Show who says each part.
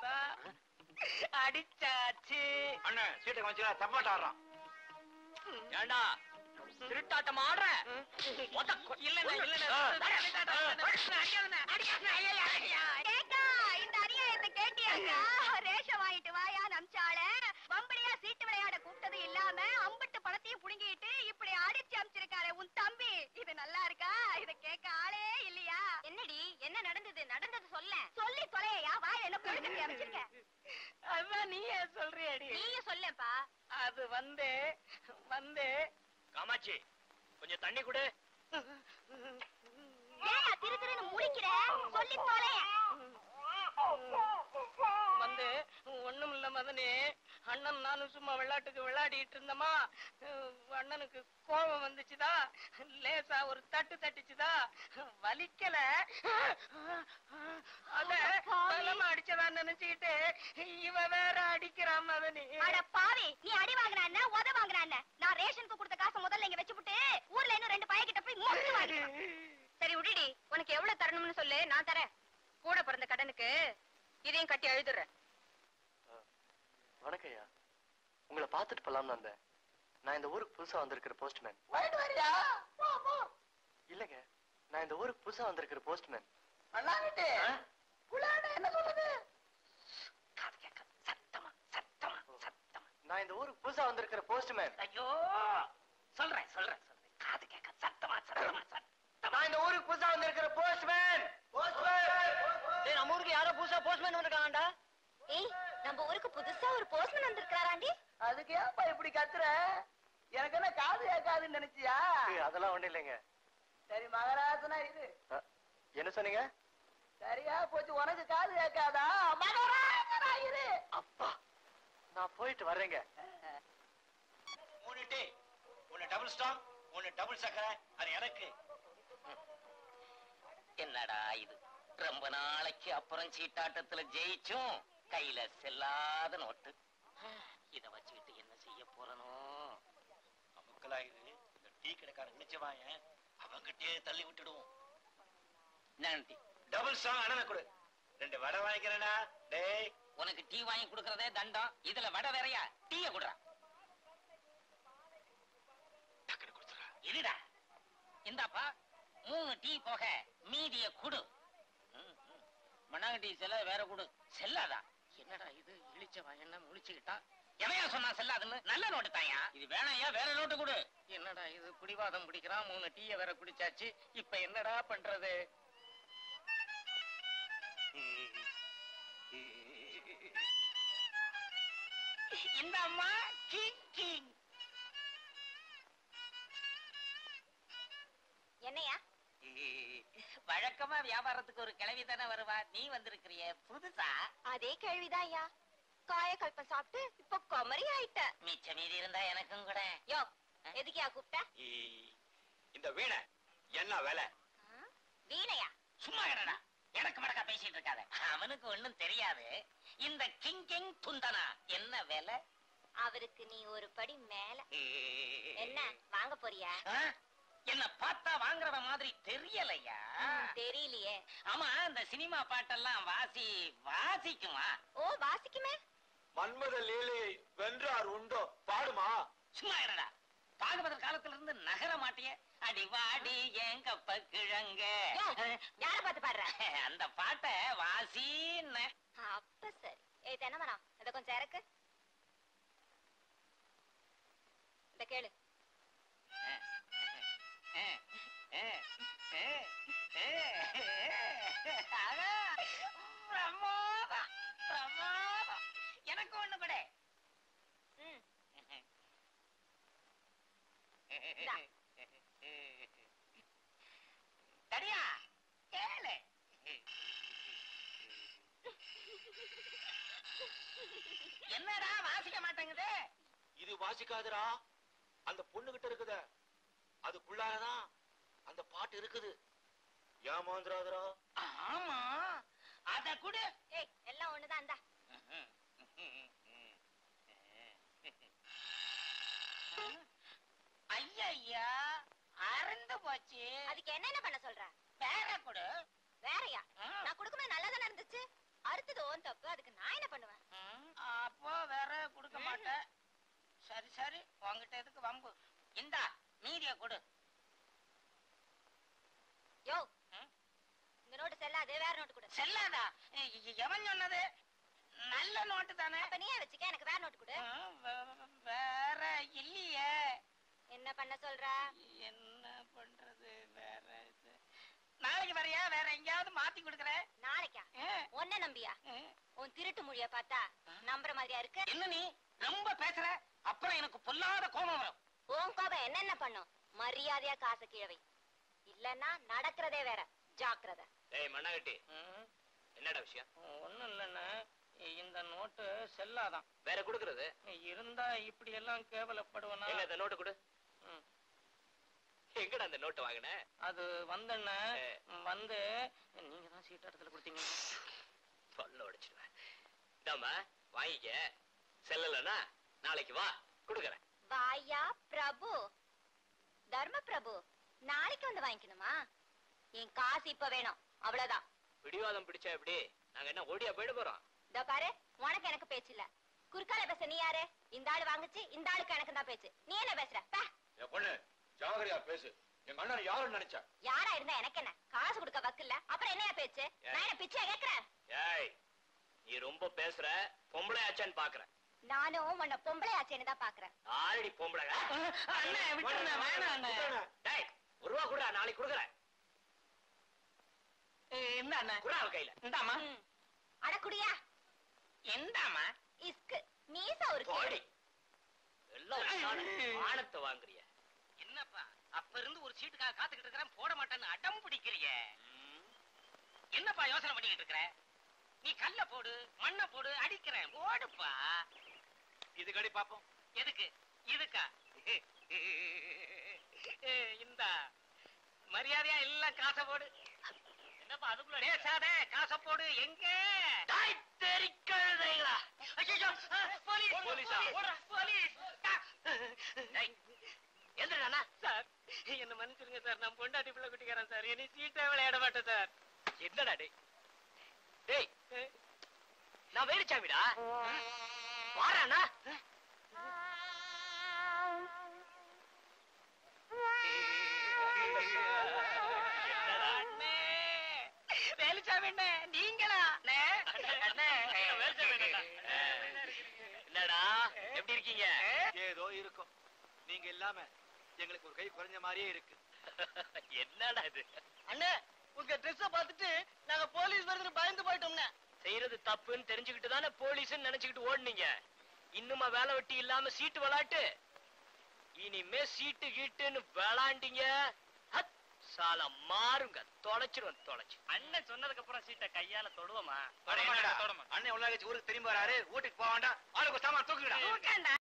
Speaker 1: லேசா அடிச்சாச்சு
Speaker 2: அண்ணன் சீட்டை கொஞ்சம் தப்பாட்ட ஆடுறான்
Speaker 1: ஏண்டா திருட்டாட்டம் ஆடுற உதக்கு- இல்லண்ணே, இல்லண்ணே.
Speaker 2: ஆ.
Speaker 1: அடிக்காதண்ணே, அடிக்காதண்ணே, அடிக்காதண்ணே, ஐயா, ஐயா, ஐயா.
Speaker 3: கேட்டா இந்த அநியாயத்தை கேட்டியாக்கா ரேஷன் வாங்கிட்டு வாயா நம்சால வம்படியா சீட்டு விளையாட கூப்பிட்டது இல்லாம அம்பட்டு பணத்தையும் புடுங்கிட்டு இப்படி அடிச்சு அமிச்சிருக்காரு உன் தம்பி இது நல்லா இருக்கா இத கேட்க ஆளே இல்லையா என்னடி என்ன நடந்தது நடந்தது சொல்ல சொல்லி தொலையா வாயில என்ன புழுக்கத்தை அமைச்சிருக்க
Speaker 1: அதான் நீயே சொல்றியடி
Speaker 3: நீயும் சொல்லேப்பா
Speaker 1: அது வந்து வந்து
Speaker 2: காமாட்சி கொஞ்சம் தண்ணி கொடு
Speaker 3: ஏயா திரு திருன்னு முழிக்கிற சொல்லி தொலைய
Speaker 1: வந்து ஒண்ணும் இல்ல மதனே அண்ணன் நானும் சும்மா விளையாட்டுக்கு விளையாடிட்டு இருந்தோமா அஹ் அண்ணனுக்கு கோபம் வந்துச்சுதா லேசா ஒரு தட்டு தட்டுச்சுதா வலிக்கல அத பலமா அடிச்சதா நினைச்சுக்கிட்டு இவ வேற அடிக்கிறான் மதனே
Speaker 3: அட பாவி நீ அடி வாங்குன என்ன உத வாங்குன என்ன நான் ரேஷனுக்கு கொடுத்த காசை முதல்ல இங்க வச்சுப்புட்டு ஊர்ல இன்னும் ரெண்டு பையன் கிட்ட போய் மொத்து வாங்கிக்கிறேன் சரி விடுடி உனக்கு எவ்வளவு தரணும்னு சொல்லு நான் தரேன் கூட பிறந்த கடனுக்கு இதையும் கட்டி எழுதுறேன்
Speaker 4: வணக்கம் ஐயா உங்களை பார்த்துட்டு போலாம்னு வந்தேன் நான் இந்த ஊருக்கு புதுசா வந்திருக்கிற போஸ்ட்மேன்
Speaker 1: போயிட்டு வரியா போ போ
Speaker 4: இல்லைங்க நான் இந்த ஊருக்கு புதுசா வந்திருக்கிற போஸ்ட்மேன்
Speaker 1: அண்ணாங்கிட்டே புள்ளாட என்ன சொல்லுது காது கேட்க சத்தமா சத்தமா சத்தமா
Speaker 4: நான் இந்த ஊருக்கு புதுசா வந்திருக்கிற போஸ்ட்மேன்
Speaker 1: ஐயோ சொல்றேன் சொல்றேன் சொல்றேன் காது கேட்க சத்தமா சத்தமா சத்தமா
Speaker 4: நான் இந்த ஊருக்கு புதுசா வந்திருக்கிற போஸ்ட்மேன் போஸ்ட்மேன்
Speaker 1: டேய், நம்ம ஊருக்கு யாரோ புதுசா போஸ்ட்மேன் வந்திருக்காங்கடா
Speaker 3: ஏய் நம்ம ஊருக்கு புதுசா ஒரு போஸ்ட்மேன் வந்திருக்காராண்டி
Speaker 1: அதுக்கு ஏன்பா இப்படி கத்துற எனக்கு என்ன காது கேட்காதுன்னு நினைச்சியா
Speaker 4: அதெல்லாம் ஒண்ணும் இல்லைங்க
Speaker 1: சரி மகராசனா இது
Speaker 4: அ, என்ன சொன்னீங்க
Speaker 1: சரியா போச்சு உனக்கு காது கேட்காதா மகராசனா இரு
Speaker 4: அப்பா நான் போயிட்டு வர்றேங்க
Speaker 2: மூணு டீ ஒன்னு டபுள் ஸ்டாங் ஒன்னு டபுள் சக்கரை அது எனக்கு
Speaker 5: என்னடா இது ரொம்ப நாளைக்கு அப்புறம் சீட்டாட்டத்துல ஜெயிச்சும் கையில செல்லாத நோட்டு இத வச்சுக்கிட்டு என்ன செய்ய போறனோ
Speaker 2: அமுக்கலாயிரு இந்த டீ கடைக்காரன் நிச்சயமாயன் அவங்கிட்டே தள்ளி விட்டுடுவோம்
Speaker 5: நன்றி
Speaker 2: டபுள் ஸ்டாங் அண்ணனை கொடு ரெண்டு வடை வாங்கிக்கிறேனா டேய்
Speaker 5: உனக்கு டீ வாங்கி கொடுக்கறதே தண்டம் இதுல வடை வேறையா டீய குடுறா
Speaker 2: டக்குனு கொடுத்துறா
Speaker 5: இருடா இந்தாப்பா மூணு டீ போக மீதிய குடு ம், ம். மண்ணாங்க டீ செல்ல வேற குடு செல்லாதா என்னடா இது இழிச்சவா என்ன முழிச்சுக்கிட்டா எவையா சொன்னா செல்லாதுன்னு நல்ல நோட்டு தாயா இது வேணாயா வேற நோட்டு கொடு என்னடா இது பிடிவாதம் பிடிக்கிறான் மூணு டீய வேற குடிச்சாச்சு இப்ப என்னடா பண்றது இந்த அம்மா கிங் கிங்
Speaker 3: என்னையா
Speaker 5: வழக்கமா வியாபாரத்துக்கு ஒரு கிளவி தானே வருவா நீ வந்திருக்கிறிய புதுசா
Speaker 3: அதே கேள்விதான் ஐயா காயக்கல்பம் சாப்பிட்டு இப்ப குமரி ஆயிட்ட
Speaker 5: மிச்ச மீதி இருந்தா எனக்கும் கூட
Speaker 3: யோ எதுக்கியா கூப்பிட்ட
Speaker 2: ஈ, இந்த வீணை என்ன விலை
Speaker 3: ஆ? வீணையா
Speaker 5: சும்மா என்னடா எனக்கு மடக்கா பேசிட்டு இருக்காத அவனுக்கு ஒண்ணும் தெரியாது இந்த கிங் கிங் துந்தனா என்ன வேலை
Speaker 3: அவருக்கு நீ ஒரு படி மேல என்ன வாங்க போறியா
Speaker 5: ஆ? என்ன பார்த்தா வாங்குறவ மாதிரி தெரியலையா
Speaker 3: ம், தெரியலையே
Speaker 5: ஆமா இந்த சினிமா பாட்டெல்லாம் வாசி வாசிக்குமா
Speaker 3: ஓ வாசிக்குமே
Speaker 2: மன்மத லீலையை வென்றார் உண்டோ பாடுமா
Speaker 5: சும்மா என்னடா பாகவதர் காலத்துல இருந்து நகர மாட்டிய அடி வாடி ஏன் கப்ப கிழங்க
Speaker 3: யோ, யார பார்த்து பாடுற
Speaker 5: அந்த பாட்டை வாசின்னு
Speaker 3: அப்ப சரி ஏய் தென்னமரம் இத கொஞ்சம் இறக்கு இந்த கேளு
Speaker 5: அடா, பிரமாதம், பிரமாதம். எனக்கு ஒண்ணு கூட
Speaker 3: ம் இந்தா.
Speaker 5: தடியா கேளு என்னடா வாசிக்க மாட்டேங்குது
Speaker 2: இது வாசிக்காதுடா அந்த பொண்ணு கிட்ட இருக்குத அதுக்குள்ளாரதான் அந்த பாட்டு இருக்குது ஏமாந்துராதரா
Speaker 5: ஆமா அத கூட
Speaker 3: ஏய் எல்லாம் ஒண்ணுதான் இந்தா
Speaker 5: ஐயா அறந்து போச்சு
Speaker 3: அதுக்கு என்னென்ன பண்ண சொல்ற
Speaker 5: வேற கொடு
Speaker 3: வேறயா
Speaker 5: ஆ.
Speaker 3: நான் கொடுக்கும்போது நல்லா தானே இருந்துச்சு அடுத்தது உன் தப்பு அதுக்கு நான் என்ன பண்ணுவேன்
Speaker 5: ம், அப்போ வேற கொடுக்க மாட்டேன் சரி சரி உன்கிட்ட எதுக்கு வம்பு இந்தா மீதிய கொடு
Speaker 3: யோ
Speaker 5: ம்?
Speaker 3: இந்த நோட்டு செல்லாது வேற நோட்டு கொடு
Speaker 5: செல்லாதா எ- எ- எவன் சொன்னது நல்ல நோட்டு தானே
Speaker 3: அப்ப நீயே வச்சுக்க எனக்கு வேற நோட்டு கொடு
Speaker 5: ம், வே- வேற இல்லையே
Speaker 3: என்ன பண்ண சொல்ற
Speaker 5: என்ன பண்றது வேற இது நாளைக்கு வரையா வேற எங்கேயாவது மாத்தி கொடுக்குறேன்
Speaker 3: நாளைக்கா ஒன்ன நம்பியா உன் திருட்டு மொழிய பார்த்தா நம்புற மாதிரியா இருக்கு
Speaker 5: என்ன நீ ரொம்ப பேசுற அப்புறம் எனக்கு பொல்லாத கோபம் வரும்
Speaker 3: உன் கோபம் என்னென்ன பண்ணும் மரியாதையா காசு கீழவை இல்லன்னா நடக்கிறதே வேற ஜாக்கிரதை
Speaker 2: ஏய் மண்ணாகட்டி என்னடா விஷயம்
Speaker 5: ஒண்ணும் இல்லைன்னா இந்த நோட்டு செல்லாதான்
Speaker 2: வேற கொடுக்கறது
Speaker 5: இருந்தா இப்படி எல்லாம் கேவலப்படுவனா
Speaker 2: எங்க அந்த நோட்டு கொடு
Speaker 5: ம்.
Speaker 2: எங்கடா அந்த நோட்டு வாங்கின
Speaker 5: அது வந்தண்ண வந்து நீங்க தான் சீட் இடத்துல கொடுத்தீங்க
Speaker 2: பல்ல உடைச்சிடுவேன் இந்தாம்மா வாங்கிக்க செல்லலன்னா நாளைக்கு வா கொடுக்கறேன்
Speaker 3: வாயா பிரபு தர்ம பிரபு நாளைக்கு வந்து வாங்கிக்கணுமா என் காசு இப்ப வேணும் அவ்வளவுதான்
Speaker 2: பிடிவாதம் பிடிச்சா எப்படி நாங்க என்ன ஓடியா போயிட போறோம்
Speaker 3: இதோ பாரு உனக்கு எனக்கு பேச்சு இல்ல குறுக்கால பேச நீ யாரு இந்த ஆளு வாங்குச்சு இந்த ஆளுக்கு எனக்கு தான் பேச்சு நீ என்ன பேசுற பே.
Speaker 6: என் பொண்ணு ஜாகரியா பேசு எங்க அண்ணன் யாருன்னு நினைச்ச
Speaker 3: யாரா இருந்தா எனக்கு என்ன காசு கொடுக்க வக்கில்ல அப்புறம் என்னையா பேச்சு நான் என்ன பிச்சையா கேக்குறேன்
Speaker 2: ஏய் நீ ரொம்ப பேசுற பொம்பளை ஆச்சான்னு பாக்குறேன்
Speaker 3: நானும் உன்னை பொம்பளை ஆச்சேன்னு தான் பாக்குறேன்
Speaker 2: ஆல்ரெடி பொம்பளை
Speaker 5: அண்ணே விட்டுருண்ணே வேணாம் அண்ணே
Speaker 2: டேய் ஒரு ரூபா குடுறா நாளைக்கு கொடுக்குறேன்
Speaker 5: இந்த அண்ணே
Speaker 2: குடா அவ கையில
Speaker 5: இந்தாமா
Speaker 3: ம். அடக்குடியா
Speaker 5: இந்தாமா
Speaker 3: இஸ்கு மீச ஒரு
Speaker 2: போடி எல்லாம் உன்னால ஆணத்தை வாங்குறிய
Speaker 5: என்னப்பா அப்ப இருந்து ஒரு சீட்டுக்காக காத்துக்கிட்டு இருக்கிறேன் போட மாட்டேன்னு அடம் பிடிக்கிறிய என்னப்பா யோசனை பண்ணிக்கிட்டு இருக்கிற நீ கல்ல போடு மண்ணை போடு அடிக்கிறேன் போடுப்பா
Speaker 2: இது கடி பாப்போம்
Speaker 5: எதுக்கு இதுக்கா இந்த மரியாதையா எல்லாம் காசை போடு என்னப்பா அதுக்குள்ள பேசாத காசை போடு எங்க
Speaker 2: தாய் தெரிக்கழுதைகளா
Speaker 5: ஐயோ போலீஸ்
Speaker 2: போலீஸா?
Speaker 5: போலீஸ்
Speaker 2: எந்திரண்ணா
Speaker 5: சார் என்ன மன்னிச்சிருங்க சார் நான் பொண்டாட்டி பிள்ளை குட்டிக்கிறேன் சார் இனி சீட்டே விளையாட மாட்டேன் சார்
Speaker 2: என்னடா டேய் டேய் நான் வேலுச்சாமிடா வாராண்ணா என்னடா
Speaker 5: அண்ணே வேலுச்சாமி அண்ணே நீங்களா அண்ணே அண்ணே வேலுச்சாமி அண்ணே
Speaker 2: என்னடா எப்படி இருக்கீங்க
Speaker 6: ஏதோ இருக்கும் நீங்க இல்லாம எங்களுக்கு ஒரு கை குறைஞ்ச மாதிரியே இருக்கு
Speaker 2: என்னடா இது
Speaker 1: அண்ணே உங்க ட்ரெஸ்ஸ பார்த்துட்டு நாங்க போலீஸ் வருதுன்னு பயந்து போயிட்டோம்ண்ணே
Speaker 2: செய்யறது தப்புன்னு தெரிஞ்சுக்கிட்டு தானே போலீஸ்னு நினைச்சுக்கிட்டு ஓடுனீங்க இன்னுமா வேலை வெட்டி இல்லாம சீட்டு விளாட்டு இனிமே சீட்டு கீட்டுன்னு விளாண்டீங்க ஹத், சால மாறுங்க தொலைச்சிருவேன் தொலைச்சு
Speaker 5: அண்ணன் சொன்னதுக்கு அப்புறம் சீட்டை கையால தொடுவோமா
Speaker 6: அண்ணன் உள்ள ஊருக்கு திரும்பி வராரு வீட்டுக்கு போக வேண்டாம் ஆளுக்கு ஒரு சாமான் தூக்குடா
Speaker 5: தூக்கண்டா